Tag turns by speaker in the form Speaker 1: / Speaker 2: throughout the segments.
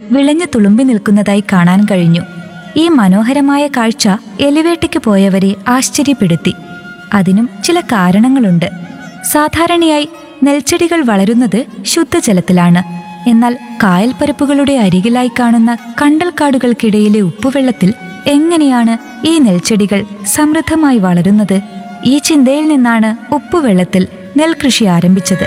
Speaker 1: വിളഞ്ഞു തുളുമ്പി നിൽക്കുന്നതായി കാണാൻ കഴിഞ്ഞു ഈ മനോഹരമായ കാഴ്ച എലിവേട്ടയ്ക്ക് പോയവരെ ആശ്ചര്യപ്പെടുത്തി അതിനും ചില കാരണങ്ങളുണ്ട് സാധാരണയായി നെൽച്ചെടികൾ വളരുന്നത് ശുദ്ധജലത്തിലാണ് എന്നാൽ കായൽപ്പരപ്പുകളുടെ അരികിലായി കാണുന്ന കണ്ടൽക്കാടുകൾക്കിടയിലെ ഉപ്പുവെള്ളത്തിൽ എങ്ങനെയാണ് ഈ നെൽച്ചെടികൾ സമൃദ്ധമായി വളരുന്നത് ഈ ചിന്തയിൽ നിന്നാണ് ഉപ്പുവെള്ളത്തിൽ നെൽകൃഷി ആരംഭിച്ചത്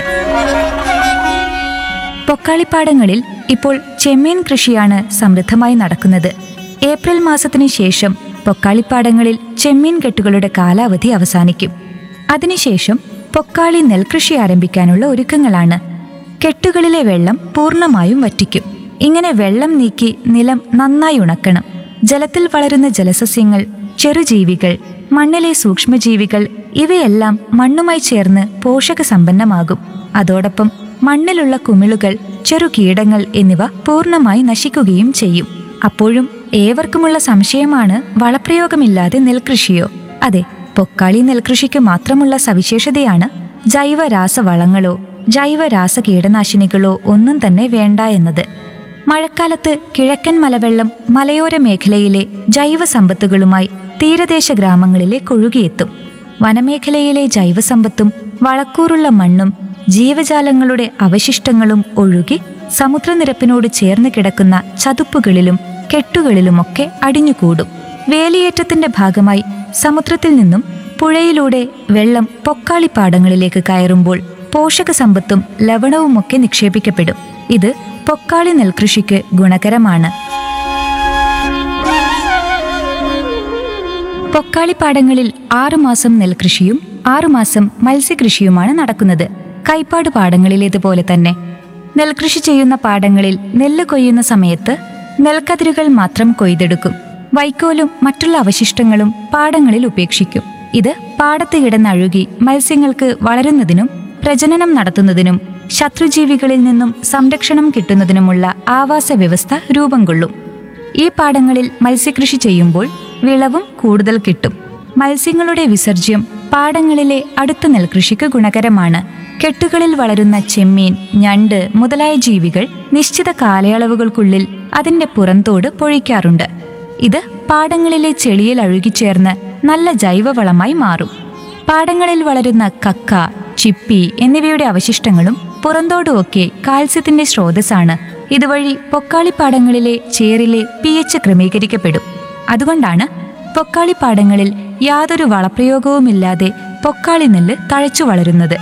Speaker 1: പൊക്കാളിപ്പാടങ്ങളിൽ ഇപ്പോൾ ചെമ്മീൻ കൃഷിയാണ് സമൃദ്ധമായി നടക്കുന്നത് ഏപ്രിൽ മാസത്തിനു ശേഷം പൊക്കാളിപ്പാടങ്ങളിൽ ചെമ്മീൻ കെട്ടുകളുടെ കാലാവധി അവസാനിക്കും അതിനുശേഷം പൊക്കാളി നെൽകൃഷി ആരംഭിക്കാനുള്ള ഒരുക്കങ്ങളാണ് കെട്ടുകളിലെ വെള്ളം പൂർണ്ണമായും വറ്റിക്കും ഇങ്ങനെ വെള്ളം നീക്കി നിലം നന്നായി ഉണക്കണം ജലത്തിൽ വളരുന്ന ജലസസ്യങ്ങൾ ചെറുജീവികൾ മണ്ണിലെ സൂക്ഷ്മജീവികൾ ഇവയെല്ലാം മണ്ണുമായി ചേർന്ന് പോഷകസമ്പന്നമാകും അതോടൊപ്പം മണ്ണിലുള്ള കുമിളുകൾ ചെറുകീടങ്ങൾ എന്നിവ പൂർണ്ണമായി നശിക്കുകയും ചെയ്യും അപ്പോഴും ഏവർക്കുമുള്ള സംശയമാണ് വളപ്രയോഗമില്ലാതെ നെൽകൃഷിയോ അതെ പൊക്കാളി നെൽകൃഷിക്ക് മാത്രമുള്ള സവിശേഷതയാണ് ജൈവ രാസവളങ്ങളോ ജൈവ രാസ കീടനാശിനികളോ ഒന്നും തന്നെ വേണ്ട എന്നത് മഴക്കാലത്ത് കിഴക്കൻ മലവെള്ളം മലയോര മേഖലയിലെ ജൈവ സമ്പത്തുകളുമായി തീരദേശ ഗ്രാമങ്ങളിലേക്ക് ഒഴുകിയെത്തും വനമേഖലയിലെ ജൈവസമ്പത്തും വളക്കൂറുള്ള മണ്ണും ജീവജാലങ്ങളുടെ അവശിഷ്ടങ്ങളും ഒഴുകി സമുദ്രനിരപ്പിനോട് ചേർന്ന് കിടക്കുന്ന ചതുപ്പുകളിലും കെട്ടുകളിലുമൊക്കെ അടിഞ്ഞുകൂടും വേലിയേറ്റത്തിന്റെ ഭാഗമായി സമുദ്രത്തിൽ നിന്നും പുഴയിലൂടെ വെള്ളം പൊക്കാളിപ്പാടങ്ങളിലേക്ക് കയറുമ്പോൾ പോഷകസമ്പത്തും ലവണവുമൊക്കെ നിക്ഷേപിക്കപ്പെടും ഇത് പൊക്കാളി നെൽകൃഷിക്ക് ഗുണകരമാണ് പൊക്കാളിപ്പാടങ്ങളിൽ ആറുമാസം നെൽകൃഷിയും ആറുമാസം മത്സ്യകൃഷിയുമാണ് നടക്കുന്നത് കൈപ്പാട് പാടങ്ങളിലേതുപോലെ തന്നെ നെൽകൃഷി ചെയ്യുന്ന പാടങ്ങളിൽ നെല്ല് കൊയ്യുന്ന സമയത്ത് നെൽക്കതിരുകൾ മാത്രം കൊയ്തെടുക്കും വൈക്കോലും മറ്റുള്ള അവശിഷ്ടങ്ങളും പാടങ്ങളിൽ ഉപേക്ഷിക്കും ഇത് പാടത്ത് കിടന്നഴുകി മത്സ്യങ്ങൾക്ക് വളരുന്നതിനും പ്രജനനം നടത്തുന്നതിനും ശത്രുജീവികളിൽ നിന്നും സംരക്ഷണം കിട്ടുന്നതിനുമുള്ള ആവാസ വ്യവസ്ഥ രൂപം കൊള്ളും ഈ പാടങ്ങളിൽ മത്സ്യകൃഷി ചെയ്യുമ്പോൾ വിളവും കൂടുതൽ കിട്ടും മത്സ്യങ്ങളുടെ വിസർജ്യം പാടങ്ങളിലെ അടുത്ത നെൽകൃഷിക്ക് ഗുണകരമാണ് കെട്ടുകളിൽ വളരുന്ന ചെമ്മീൻ ഞണ്ട് മുതലായ ജീവികൾ നിശ്ചിത കാലയളവുകൾക്കുള്ളിൽ അതിന്റെ പുറന്തോട് പൊഴിക്കാറുണ്ട് ഇത് പാടങ്ങളിലെ ചെളിയിൽ അഴുകിച്ചേർന്ന് നല്ല ജൈവവളമായി മാറും പാടങ്ങളിൽ വളരുന്ന കക്ക ചിപ്പി എന്നിവയുടെ അവശിഷ്ടങ്ങളും പുറന്തോടുമൊക്കെ കാൽസ്യത്തിന്റെ സ്രോതസ്സാണ് ഇതുവഴി പൊക്കാളിപ്പാടങ്ങളിലെ ചേറിലെ പി എച്ച് ക്രമീകരിക്കപ്പെടും അതുകൊണ്ടാണ് പൊക്കാളിപ്പാടങ്ങളിൽ യാതൊരു വളപ്രയോഗവുമില്ലാതെ പൊക്കാളി നെല്ല് തഴച്ചു വളരുന്നത്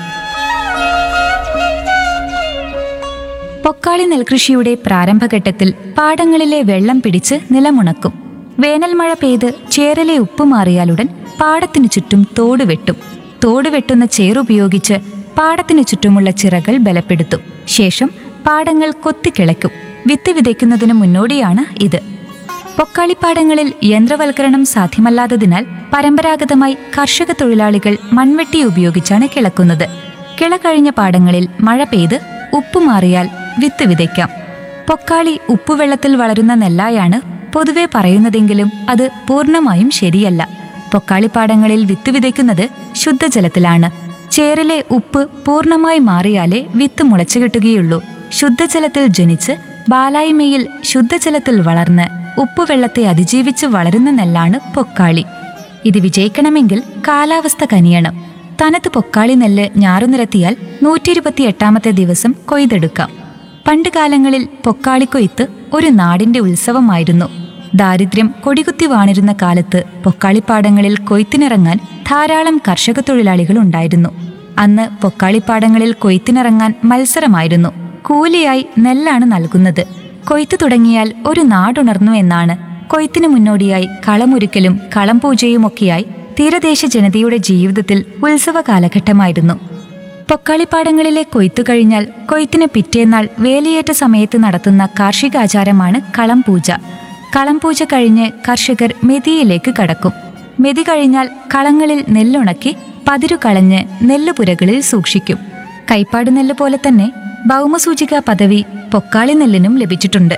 Speaker 1: പൊക്കാളി നെൽകൃഷിയുടെ പ്രാരംഭഘട്ടത്തിൽ പാടങ്ങളിലെ വെള്ളം പിടിച്ച് നിലമുണക്കും വേനൽ മഴ പെയ്ത് ചേരലെ ഉപ്പ് മാറിയാലുടൻ പാടത്തിനു ചുറ്റും തോട് വെട്ടും തോട് വെട്ടുന്ന ചേറുപയോഗിച്ച് പാടത്തിനു ചുറ്റുമുള്ള ചിറകൾ ബലപ്പെടുത്തും ശേഷം പാടങ്ങൾ കൊത്തിക്കിളയ്ക്കും വിത്ത് വിതയ്ക്കുന്നതിന് മുന്നോടിയാണ് ഇത് പൊക്കാളിപ്പാടങ്ങളിൽ യന്ത്രവൽക്കരണം സാധ്യമല്ലാത്തതിനാൽ പരമ്പരാഗതമായി കർഷക തൊഴിലാളികൾ മൺവെട്ടി ഉപയോഗിച്ചാണ് കിളക്കുന്നത് കിള കഴിഞ്ഞ പാടങ്ങളിൽ മഴ പെയ്ത് ഉപ്പ് മാറിയാൽ വിത്ത് വിതയ്ക്കാം പൊക്കാളി ഉപ്പുവെള്ളത്തിൽ വളരുന്ന നെല്ലായാണ് പൊതുവെ പറയുന്നതെങ്കിലും അത് പൂർണ്ണമായും ശരിയല്ല പൊക്കാളിപ്പാടങ്ങളിൽ വിത്ത് വിതയ്ക്കുന്നത് ശുദ്ധജലത്തിലാണ് ചേറിലെ ഉപ്പ് പൂർണ്ണമായി മാറിയാലേ വിത്ത് മുളച്ചു കിട്ടുകയുള്ളൂ ശുദ്ധജലത്തിൽ ജനിച്ച് ബാലായ്മയിൽ ശുദ്ധജലത്തിൽ വളർന്ന് ഉപ്പുവെള്ളത്തെ അതിജീവിച്ച് വളരുന്ന നെല്ലാണ് പൊക്കാളി ഇത് വിജയിക്കണമെങ്കിൽ കാലാവസ്ഥ കനിയണം തനത്ത് പൊക്കാളി നെല്ല് ഞാറുനിരത്തിയാൽ നൂറ്റി ഇരുപത്തി എട്ടാമത്തെ ദിവസം കൊയ്തെടുക്കാം പണ്ട് കാലങ്ങളിൽ പൊക്കാളിക്കൊയ്ത്ത് ഒരു നാടിന്റെ ഉത്സവമായിരുന്നു ദാരിദ്ര്യം കൊടികുത്തി വാണിരുന്ന കാലത്ത് പൊക്കാളിപ്പാടങ്ങളിൽ കൊയ്ത്തിനിറങ്ങാൻ ധാരാളം കർഷക തൊഴിലാളികൾ ഉണ്ടായിരുന്നു അന്ന് പൊക്കാളിപ്പാടങ്ങളിൽ കൊയ്ത്തിനിറങ്ങാൻ മത്സരമായിരുന്നു കൂലിയായി നെല്ലാണ് നൽകുന്നത് കൊയ്ത്ത് തുടങ്ങിയാൽ ഒരു നാടുണർന്നു എന്നാണ് കൊയ്ത്തിനു മുന്നോടിയായി കളമൊരുക്കലും കളം പൂജയുമൊക്കെയായി തീരദേശ ജനതയുടെ ജീവിതത്തിൽ ഉത്സവ കാലഘട്ടമായിരുന്നു പൊക്കാളിപ്പാടങ്ങളിലെ കൊയ്ത്തു കഴിഞ്ഞാൽ കൊയ്ത്തിന് പിറ്റേന്നാൾ വേലിയേറ്റ സമയത്ത് നടത്തുന്ന കാർഷികാചാരമാണ് കളം പൂജ കളം പൂജ കഴിഞ്ഞ് കർഷകർ മെതിയിലേക്ക് കടക്കും മെതി കഴിഞ്ഞാൽ കളങ്ങളിൽ നെല്ലുണക്കി പതിരു കളഞ്ഞ് നെല്ലുപുരകളിൽ സൂക്ഷിക്കും കൈപ്പാട് നെല്ല് പോലെ തന്നെ ഭൗമസൂചിക പദവി പൊക്കാളി നെല്ലിനും ലഭിച്ചിട്ടുണ്ട്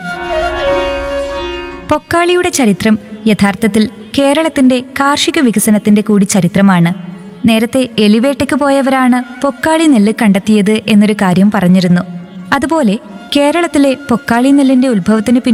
Speaker 1: പൊക്കാളിയുടെ ചരിത്രം യഥാർത്ഥത്തിൽ കേരളത്തിന്റെ കാർഷിക വികസനത്തിന്റെ കൂടി ചരിത്രമാണ് നേരത്തെ എലിവേട്ടയ്ക്ക് പോയവരാണ് പൊക്കാളി നെല്ല് കണ്ടെത്തിയത് എന്നൊരു കാര്യം പറഞ്ഞിരുന്നു അതുപോലെ കേരളത്തിലെ പൊക്കാളി നെല്ലിന്റെ ഉത്ഭവത്തിന് പിന്നിൽ